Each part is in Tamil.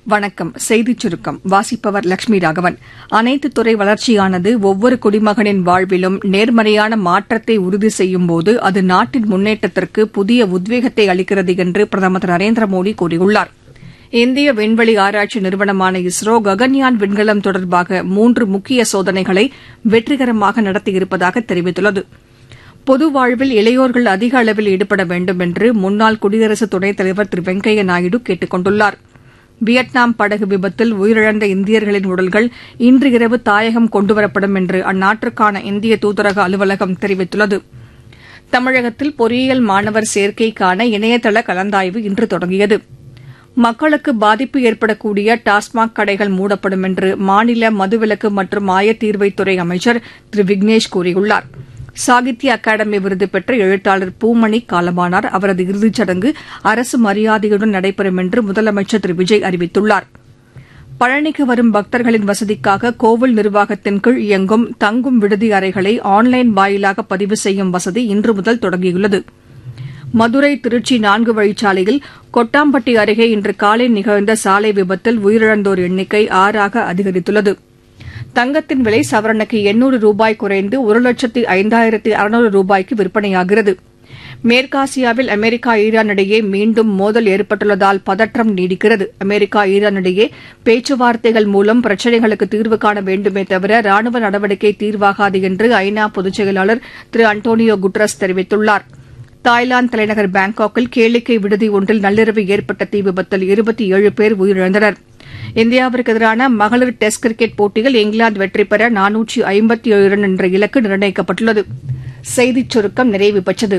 வணக்கம் செய்திச் சுருக்கம் வாசிப்பவர் லட்சுமி ராகவன் அனைத்து துறை வளர்ச்சியானது ஒவ்வொரு குடிமகனின் வாழ்விலும் நேர்மறையான மாற்றத்தை உறுதி செய்யும்போது அது நாட்டின் முன்னேற்றத்திற்கு புதிய உத்வேகத்தை அளிக்கிறது என்று பிரதமர் திரு நரேந்திர மோடி கூறியுள்ளார் இந்திய விண்வெளி ஆராய்ச்சி நிறுவனமான இஸ்ரோ ககன்யான் விண்கலம் தொடர்பாக மூன்று முக்கிய சோதனைகளை வெற்றிகரமாக நடத்தியிருப்பதாக தெரிவித்துள்ளது பொது வாழ்வில் இளையோர்கள் அதிக அளவில் ஈடுபட வேண்டும் என்று முன்னாள் குடியரசு துணைத் தலைவர் திரு வெங்கையா நாயுடு கேட்டுக் கொண்டுள்ளார் வியட்நாம் படகு விபத்தில் உயிரிழந்த இந்தியர்களின் உடல்கள் இன்று இரவு தாயகம் கொண்டுவரப்படும் என்று அந்நாட்டிற்கான இந்திய தூதரக அலுவலகம் தெரிவித்துள்ளது தமிழகத்தில் பொறியியல் மாணவர் சேர்க்கைக்கான இணையதள கலந்தாய்வு இன்று தொடங்கியது மக்களுக்கு பாதிப்பு ஏற்படக்கூடிய டாஸ்மாக் கடைகள் மூடப்படும் என்று மாநில மதுவிலக்கு மற்றும் ஆயத்தீர்வைத்துறை அமைச்சர் திரு விக்னேஷ் கூறியுள்ளாா் சாகித்ய அகாடமி விருது பெற்ற எழுத்தாளர் பூமணி காலமானார் அவரது இறுதிச் சடங்கு அரசு மரியாதையுடன் நடைபெறும் என்று முதலமைச்சர் திரு விஜய் அறிவித்துள்ளார் பழனிக்கு வரும் பக்தர்களின் வசதிக்காக கோவில் நிர்வாகத்தின் கீழ் இயங்கும் தங்கும் விடுதி அறைகளை ஆன்லைன் வாயிலாக பதிவு செய்யும் வசதி இன்று முதல் தொடங்கியுள்ளது மதுரை திருச்சி நான்கு வழிச்சாலையில் கொட்டாம்பட்டி அருகே இன்று காலை நிகழ்ந்த சாலை விபத்தில் உயிரிழந்தோர் எண்ணிக்கை ஆறாக அதிகரித்துள்ளது தங்கத்தின் விலை சவரனுக்கு எண்ணூறு ரூபாய் குறைந்து ஒரு லட்சத்து ஐந்தாயிரத்து அறுநூறு ரூபாய்க்கு விற்பனையாகிறது மேற்காசியாவில் அமெரிக்கா ஈரான் இடையே மீண்டும் மோதல் ஏற்பட்டுள்ளதால் பதற்றம் நீடிக்கிறது அமெரிக்கா ஈரான் இடையே பேச்சுவார்த்தைகள் மூலம் பிரச்சினைகளுக்கு தீர்வு காண வேண்டுமே தவிர ராணுவ நடவடிக்கை தீர்வாகாது என்று ஐநா பொதுச் செயலாளர் திரு அன்டோனியோ குட்ரஸ் தெரிவித்துள்ளார் தாய்லாந்து தலைநகர் பாங்காக்கில் கேளிக்கை விடுதி ஒன்றில் நள்ளிரவு ஏற்பட்ட தீ விபத்தில் இருபத்தி ஏழு பேர் உயிரிழந்தனர் இந்தியாவிற்கு எதிரான மகளிர் டெஸ்ட் கிரிக்கெட் போட்டியில் இங்கிலாந்து வெற்றி பெற நானூற்றி ஐம்பத்தி ஏழு ரன் என்ற இலக்கு நிர்ணயிக்கப்பட்டுள்ளது செய்திச் சுருக்கம் நிறைவு பெற்றது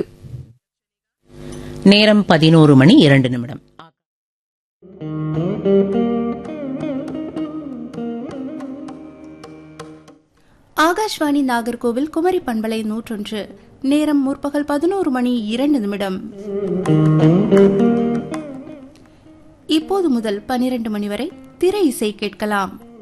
நேரம் பதினோரு மணி இரண்டு நிமிடம் ஆகாஷ்வாணி நாகர்கோவில் குமரி பண்பலை நூற்றொன்று நேரம் முற்பகல் பதினோரு மணி இரண்டு நிமிடம் இப்போது முதல் பனிரெண்டு மணி வரை திரை இசை கேட்கலாம்